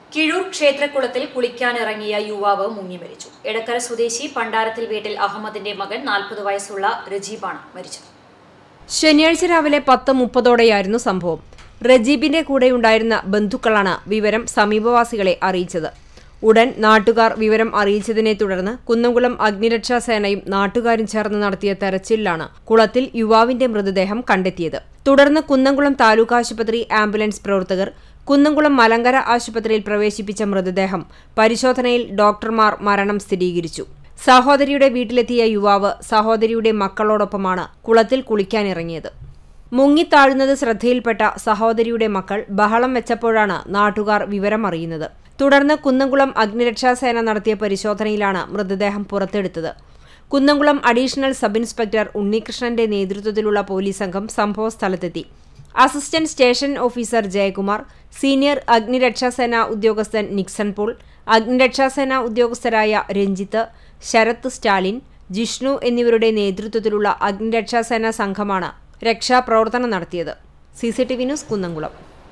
കിഴൂർ ക്ഷേത്രക്കുളത്തിൽ കുളിക്കാനിറങ്ങിയ യുവാവ് മുങ്ങി മരിച്ചു എടക്കര സ്വദേശി പണ്ടാരത്തിൽ വീട്ടിൽ അഹമ്മദിന്റെ മകൻ നാൽപ്പത് വയസ്സുള്ള രജീബാണ് മരിച്ചത് ശനിയാഴ്ച രാവിലെ പത്ത് മുപ്പതോടെയായിരുന്നു സംഭവം റജീബിന്റെ കൂടെയുണ്ടായിരുന്ന ബന്ധുക്കളാണ് വിവരം സമീപവാസികളെ അറിയിച്ചത് ഉടൻ നാട്ടുകാർ വിവരം അറിയിച്ചതിനെ തുടർന്ന് കുന്നംകുളം അഗ്നിരക്ഷാ സേനയും നാട്ടുകാരും ചേർന്ന് നടത്തിയ തെരച്ചിലിലാണ് കുളത്തിൽ യുവാവിന്റെ മൃതദേഹം കണ്ടെത്തിയത് തുടർന്ന് കുന്നംകുളം താലൂക്ക് ആശുപത്രി ആംബുലൻസ് പ്രവർത്തകർ കുന്നംകുളം മലങ്കര ആശുപത്രിയിൽ പ്രവേശിപ്പിച്ച മൃതദേഹം പരിശോധനയിൽ ഡോക്ടർമാർ മരണം സ്ഥിരീകരിച്ചു സഹോദരിയുടെ വീട്ടിലെത്തിയ യുവാവ് സഹോദരിയുടെ മക്കളോടൊപ്പമാണ് കുളത്തിൽ കുളിക്കാനിറങ്ങിയത് മുങ്ങിത്താഴുന്നത് ശ്രദ്ധയിൽപ്പെട്ട സഹോദരിയുടെ മക്കൾ ബഹളം വെച്ചപ്പോഴാണ് നാട്ടുകാർ വിവരം അറിയുന്നത് തുടർന്ന് കുന്നംകുളം അഗ്നിരക്ഷാസേന നടത്തിയ പരിശോധനയിലാണ് മൃതദേഹം പുറത്തെടുത്തത് കുന്നംകുളം അഡീഷണൽ സബ് ഇൻസ്പെക്ടർ ഉണ്ണികൃഷ്ണന്റെ നേതൃത്വത്തിലുള്ള പോലീസ് സംഘം സംഭവസ്ഥലത്തെത്തി assistant station officer Jayakumar senior അഗ്നിരക്ഷാസേന ഉദ്യോഗസ്ഥൻ നിക്സൺ പോൾ അഗ്നിരക്ഷാസേന ഉദ്യോഗസ്ഥരായ രഞ്ജിത്ത് ശരത് സ്റ്റാലിൻ ജിഷ്ണു എന്നിവരുടെ നേതൃത്വത്തിലുള്ള അഗ്നിരക്ഷാസേന സംഘമാണ് രക്ഷാപ്രവർത്തനം നടത്തിയത് C C T V news Kunnamkulam